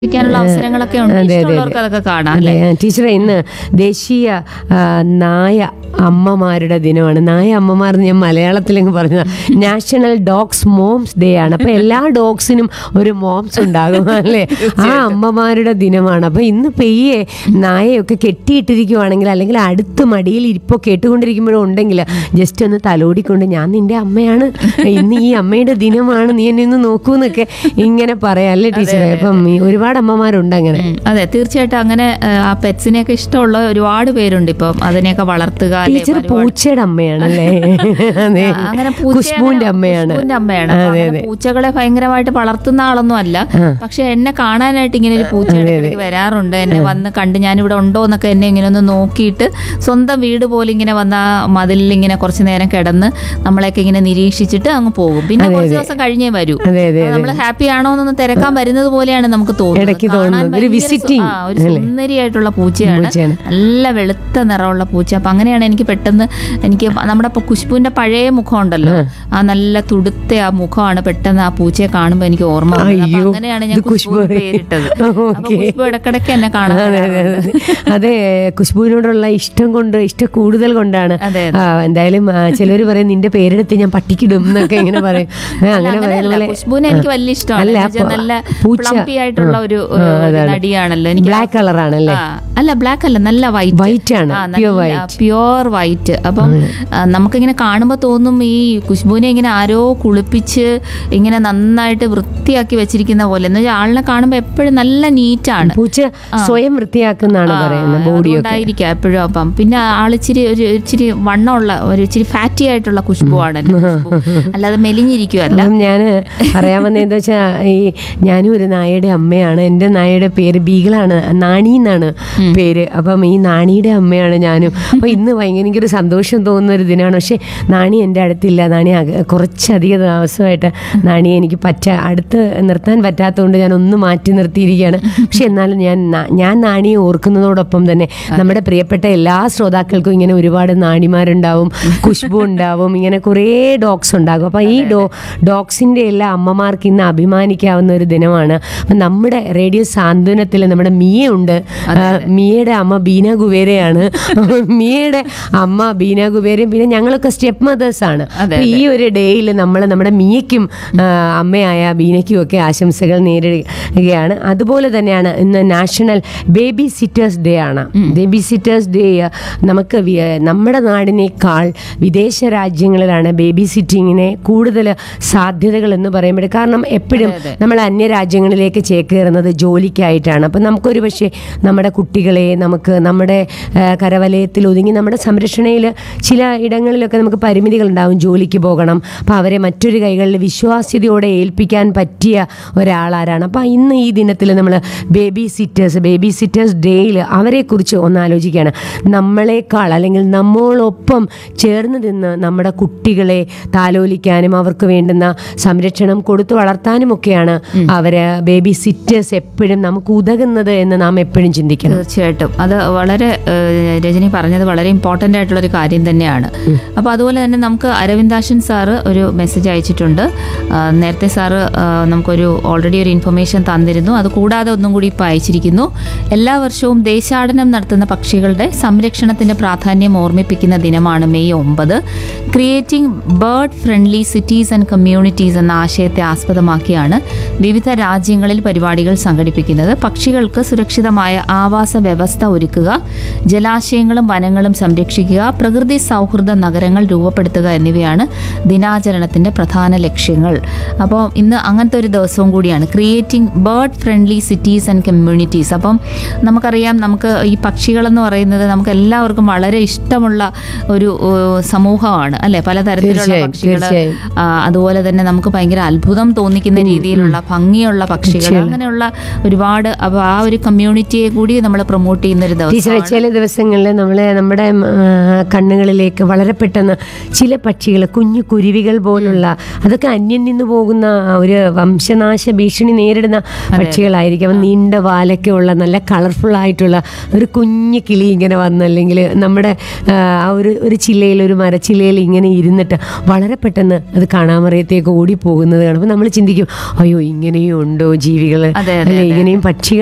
ഇരിക്കാനുള്ള അവസരങ്ങളൊക്കെ ഉണ്ട് അതെ, അതെ, അതെ. ഇഷ്ടമുള്ളവർക്ക് അതൊക്കെ കാണാം അല്ലേ അല്ലേ ടീച്ചറെ ഇന്ന് ദേശീയ ആ, നായ അമ്മമാരുടെ ദിനമാണ് നായ അമ്മമാർ എന്ന് ഞാൻ മലയാളത്തിലെങ്കിൽ പറഞ്ഞ നാഷണൽ ഡോഗ്സ് മോംസ് ഡേ ആണ് അപ്പൊ എല്ലാ ഡോഗ്സിനും ഒരു മോംസ് ഉണ്ടാകും അല്ലേ ആ അമ്മമാരുടെ ദിനമാണ് അപ്പൊ ഇന്ന് പെയ്യെ നായയൊക്കെ കെട്ടിയിട്ടിരിക്കുവാണെങ്കിൽ അല്ലെങ്കിൽ അടുത്ത് മടിയിൽ ഇരിപ്പോ കേട്ടുകൊണ്ടിരിക്കുമ്പോഴും ഉണ്ടെങ്കിൽ ജസ്റ്റ് ഒന്ന് തലോടിക്കൊണ്ട് ഞാൻ നിന്റെ അമ്മയാണ് ഇന്ന് ഈ അമ്മയുടെ ദിനമാണ് നീ എന്നെ ഒന്ന് നോക്കൂ എന്നൊക്കെ ഇങ്ങനെ പറയാം അല്ലേ ടീച്ചറെ അപ്പം ഈ ഒരുപാട് അമ്മമാരുണ്ട് അങ്ങനെ ഉം, അതെ തീർച്ചയായിട്ടും അങ്ങനെ ആ, ആ പെറ്റ്സിനെയൊക്കെ ഇഷ്ടമുള്ള ഒരുപാട് പേരുണ്ട് ഇപ്പം അതിനെയൊക്കെ വളർത്തുക അല്ലേ, ടീച്ചർ പരിപാടി- പൂച്ചയുടെ അമ്മയാണല്ലേ അതെ ആ, അങ്ങനെ പൂച്ചയെ ഖുഷ്ബുവിന്റെ അങ്ങനെ- അമ്മയാണ് ഖുഷ്ബുവിന്റെ അമ്മയാണ് അപ്പൊ അതെ അങ്ങനെ അതെ പൂച്ചകളെ ഭയങ്കരമായിട്ട് വളർത്തുന്ന ആളൊന്നും അല്ല പക്ഷെ എന്നെ കാണാനായിട്ട് ഇങ്ങനെ ഒരു പൂച്ച ഇടയ്ക്കിടയ്ക്ക് വരാറുണ്ട് എന്നെ വന്ന് കണ്ട് ഞാനിവിടെ ഉണ്ടോ എന്നൊക്കെ എന്നെ ഇങ്ങനെ ഒന്ന് നോക്കിയിട്ട് സ്വന്തം വീട് പോലെ ഇങ്ങനെ വന്ന ആ മതിലിൽ ഇങ്ങനെ കുറച്ച് നേരം കിടന്ന് നമ്മളെയൊക്കെ ഇങ്ങനെ നിരീക്ഷിച്ചിട്ട് അങ്ങ് പോകും പിന്നെ കുറച്ച് ദിവസം കഴിഞ്ഞേ വരൂ അതെ അതെ നമ്മൾ ഹാപ്പി ആണോ എന്നൊന്ന് തിരക്കാൻ വരുന്നത് പോലെയാണ് നമുക്ക് തോന്നുന്നത് ഇടയ്ക്ക് കാണാൻ തോന്നുന്നത്. ഒരു ഭയങ്കര സു- visiting ആ, ഒരു സുന്ദരിയായിട്ടുള്ള പൂച്ചയാണ് പൂച്ചയാണ്. നല്ല വെളുത്ത നിറമുള്ള പൂച്ച അപ്പൊ അങ്ങനെയാണ് എനിക്ക് പെട്ടെന്ന് എനിക്ക് നമ്മുടെ ഇപ്പൊ കുഷ്ബുവിന്റെ പഴയ മുഖം ഉണ്ടല്ലോ ആ നല്ല തുടുത്ത ആ മുഖമാണ് പെട്ടെന്ന് ആ പൂച്ചയെ കാണുമ്പോൾ എനിക്ക് ഓർമ്മ വന്നത്. അപ്പൊ അയ്യോ, അങ്ങനെയാണ് ഞാൻ ഇത് കുഷ്ബു കുഷ്ബു. പേരിട്ടത് അപ്പൊ ഓക്കേ. കുഷ്ബു ഇടക്കിടക്ക് എന്നെ കാണാൻ അതെ അതെ വരാറുണ്ട്. അതെ അതെ ഖുഷ്ബുവിനോടുള്ള ഇഷ്ടം കൊണ്ട് ഇഷ്ടം കൂടുതൽ കൊണ്ടാണ് അതെ, ആ, എന്തായാലും ചിലർ പറയും നിന്റെ പേരെടുത്ത് ഞാൻ പട്ടിക്കിടും എന്നൊക്കെ ഇങ്ങനെ പറയും ആ, അങ്ങനെ പറയുന്ന അങ്ങനെയല്ല പോലെ കുഷ്ബുവിനെ എനിക്ക് വലിയ ഇഷ്ടമാണ് അല്ല, എന്ന് വെച്ചാൽ അപ്പൊ നല്ല പൂച്ച. പ്ലംപി ആയിട്ടുള്ള ഒരു ആ, ഏഹ്, അതാണ്. നടിയാണല്ലോ എനിക്ക് ബ്ലാക്ക് കളറാണല്ലേ ആ, അല്ല ബ്ലാക്ക് അല്ല നല്ല വൈറ്റ് വൈറ്റ് ആണ് പ്യൂർ വൈറ്റ് പ്യുവർ വൈറ്റ് അപ്പം ആ, നമുക്കിങ്ങനെ കാണുമ്പോൾ തോന്നും ഈ കുഷ്ബുവിനെ ഇങ്ങനെ ആരോ കുളിപ്പിച്ച് ഇങ്ങനെ നന്നായിട്ട് വൃത്തിയാക്കി വെച്ചിരിക്കുന്ന പോലെ എന്ന് വെച്ചാൽ ആളിനെ കാണുമ്പോൾ എപ്പോഴും നല്ല നീറ്റാണ് പൂച്ച സ്വയം വൃത്തിയാക്കുന്നാണ് പറയുന്നത് ബോഡിയൊക്കെ അതുകൊണ്ടായിരിക്കാം എപ്പോഴും അപ്പം പിന്നെ ആളിച്ചിരി ഒരു ഇച്ചിരി വണ്ണമുള്ള ഒരു ഇച്ചിരി ഫാറ്റി ആയിട്ടുള്ള കുഷ്ബുവാണ് എൻ്റെ കുഷ്ബു. അല്ലാതെ മെലിഞ്ഞിരിക്കുവല്ല അപ്പം ഞാൻ പറയാൻ വന്നതെന്ന് വെച്ചാൽ ഈ ഞാനും ഒരു നായയുടെ അമ്മയാണ് എൻ്റെ നായയുടെ പേര് ബീഗിളാണ് നാണി എന്നാണ് പേര് അപ്പം ഈ നാണിയുടെ അമ്മയാണ് ഞാനും അപ്പം ഇന്ന് ഭയങ്കര എനിക്കൊരു സന്തോഷം തോന്നുന്ന ഒരു ദിനമാണ് പക്ഷേ നാണി എൻ്റെ അടുത്തില്ല നാണി അക- കുറച്ചധികം ദിവസമായിട്ട് നാണിയെ എനിക്ക് പറ്റ അടുത്ത് നിർത്താൻ പറ്റാത്തതുകൊണ്ട് ഞാൻ ഒന്ന് മാറ്റി നിർത്തിയിരിക്കുകയാണ് പക്ഷെ എന്നാലും ഞാൻ നാ- ഞാൻ നാണിയെ ഓർക്കുന്നതോടൊപ്പം തന്നെ നമ്മുടെ പ്രിയപ്പെട്ട എല്ലാ ശ്രോതാക്കൾക്കും ഇങ്ങനെ ഒരുപാട് നാണിമാരുണ്ടാവും ഖുഷ്ബു ഉണ്ടാവും ഇങ്ങനെ കുറേ ഡോഗ്സ് ഉണ്ടാകും അപ്പം ഈ ഡോ ഡോഗ്സിൻ്റെ എല്ലാ അമ്മമാർക്ക് ഇന്ന് അഭിമാനിക്കാവുന്ന ഒരു ദിനമാണ് അപ്പം നമ്മുടെ റേഡിയോ സാന്ത്വനത്തിൽ നമ്മുടെ മിയ ഉണ്ട് ആ, മിയയുടെ അമ്മ ബീന കുബേരയാണ് മിയയുടെ അമ്മ ബീന കുബേരയും പിന്നെ ഞങ്ങളൊക്കെ സ്റ്റെപ്പ് മദേഴ്സ് ആണ് അതെ, അപ്പൊ ഈ ഒരു ഡേയിൽ നമ്മൾ നമ്മുടെ മിയയ്ക്കും ആ, അമ്മയായ ബീനയ്ക്കും ഒക്കെ ആശംസകൾ നേരിടുകയാണ് അതുപോലെ തന്നെയാണ് ഇന്ന് നാഷണൽ ബേബി സിറ്റേഴ്സ് ഡേ ആണ് ബേബി സിറ്റേഴ്സ് ഡേ നമുക്ക് വി- നമ്മുടെ നാടിനേക്കാൾ വിദേശ രാജ്യങ്ങളിലാണ് ബേബി സിറ്റിങ്ങിനെ കൂടുതൽ സാധ്യതകൾ എന്ന് പറയുമ്പോൾ കാരണം എപ്പോഴും നമ്മൾ അന്യ രാജ്യങ്ങളിലേക്ക് ചേക്കേറുന്നത് ജോലിക്കായിട്ടാണ് അപ്പം നമുക്കൊരു പക്ഷേ നമ്മുടെ കുട്ടികളെ നമുക്ക് നമ്മുടെ ആ, കരവലയത്തിൽ ഒതുങ്ങി നമ്മുടെ സംരക്ഷണയിൽ ചില ഇടങ്ങളിലൊക്കെ നമുക്ക് പരിമിതികൾ ഉണ്ടാവും ജോലിക്ക് പോകണം അപ്പോൾ അവരെ മറ്റൊരു കൈകളിൽ വിശ്വാസ്യതയോടെ ഏൽപ്പിക്കാൻ പറ്റിയ ഒരാളാരാണ് അപ്പോൾ ഇന്ന് ഈ ദിനത്തിൽ നമ്മൾ ബേബി സിറ്റേഴ്സ് ബേബി സിറ്റേഴ്സ് ഡേയിൽ അവരെക്കുറിച്ച് ഒന്ന് ആലോചിക്കുകയാണ് നമ്മളെക്കാൾ അല്ലെങ്കിൽ നമ്മളൊപ്പം ചേർന്ന് നിന്ന് നമ്മുടെ കുട്ടികളെ താലോലിക്കാനും അവർക്ക് വേണ്ടുന്ന സംരക്ഷണം കൊടുത്തു വളർത്താനുമൊക്കെയാണ് അവര് ബേബി സിറ്റേഴ്സ് എപ്പോഴും നമുക്ക് ഉതകുന്നത് എന്ന് നാം എപ്പോഴും ചിന്തിക്കണം തീർച്ചയായിട്ടും അത് വളരെ ഏഹ്, രജനി പറഞ്ഞത് വളരെ ഇമ്പോർട്ടൻ്റ് ആയിട്ടുള്ള ഒരു കാര്യം തന്നെയാണ് അപ്പോൾ അതുപോലെ തന്നെ നമുക്ക് അരവിന്ദാഷൻ സാറ് ഒരു മെസ്സേജ് അയച്ചിട്ടുണ്ട് ആ, നേരത്തെ സാറ് ആ, നമുക്കൊരു ഓൾറെഡി ഒരു ഇൻഫർമേഷൻ തന്നിരുന്നു അത് കൂടാതെ ഒന്നും കൂടി ഇപ്പോൾ അയച്ചിരിക്കുന്നു എല്ലാ വർഷവും ദേശാടനം നടത്തുന്ന പക്ഷികളുടെ സംരക്ഷണത്തിന്റെ പ്രാധാന്യം ഓർമ്മിപ്പിക്കുന്ന ദിനമാണ് മെയ് ഒമ്പത് creating bird friendly cities and communities എന്ന ആശയത്തെ ആസ്പദമാക്കിയാണ് വിവിധ രാജ്യങ്ങളിൽ പരിപാടികൾ സംഘടിപ്പിക്കുന്നത് പക്ഷികൾക്ക് സുരക്ഷിതമായ ആവാസ വ്യവസ്ഥ ഒരുക്കുക ജലാശയങ്ങളും വനങ്ങളും സംരക്ഷിക്കുക പ്രകൃതി സൗഹൃദ നഗരങ്ങൾ രൂപപ്പെടുത്തുക എന്നിവയാണ് ദിനാചരണത്തിന്റെ പ്രധാന ലക്ഷ്യങ്ങൾ അപ്പോൾ ഇന്ന് അങ്ങനത്തെ ഒരു ദിവസവും കൂടിയാണ് creating bird friendly cities and communities അപ്പം നമുക്കറിയാം നമുക്ക് ഈ പക്ഷികളെന്ന് പറയുന്നത് നമുക്ക് എല്ലാവർക്കും വളരെ ഇഷ്ടമുള്ള ഒരു ഏഹ്, സമൂഹമാണ് അല്ലെ പലതരത്തിലുള്ള തീർച്ചയായും, പക്ഷികൾ തീർച്ചയായും. അതുപോലെ തന്നെ നമുക്ക് ഭയങ്കര അത്ഭുതം തോന്നിക്കുന്ന രീതിയിലുള്ള ഭംഗിയുള്ള പക്ഷികൾ അങ്ങനെയുള്ള ഒരുപാട് അപ്പോൾ ആ ഒരു കമ്മ്യൂണിറ്റിയെ കൂടി നമ്മൾ പ്രൊമോട്ട് ചെയ്യുന്ന ഒരു ടീച്ചറെ ദിവസമാണ് ചില ദിവസങ്ങളിൽ നമ്മൾ നമ്മുടെ ഉം, കണ്ണുകളിലേക്ക് വളരെ പെട്ടെന്ന് ചില പക്ഷികൾ കുഞ്ഞു കുരുവികൾ പോലുള്ള അതൊക്കെ അന്യം നിന്ന് പോകുന്ന ഒരു വംശനാശ ഭീഷണി നേരിടുന്ന പക്ഷികളായിരിക്കും അവ നീണ്ട വാലൊക്കെ ഉള്ള നല്ല കളർഫുൾ ആയിട്ടുള്ള ഒരു കുഞ്ഞു കിളി ഇങ്ങനെ വന്ന് അല്ലെങ്കിൽ നമ്മുടെ ആ, ആ ഒരു ഒരു ചില്ലയിൽ ഒരു മരച്ചില്ലയിൽ ഇങ്ങനെ ഇരുന്നിട്ട് വളരെ പെട്ടെന്ന് അത് കാണാമറയത്തേക്ക് ഓടിപ്പോകുന്നത് കാണുമ്പോൾ നമ്മൾ ചിന്തിക്കും അയ്യോ ഇങ്ങനെയും ഉണ്ടോ ജീവികൾ അതെ, അതെ, അല്ലെ ഇങ്ങനെയും പക്ഷികൾ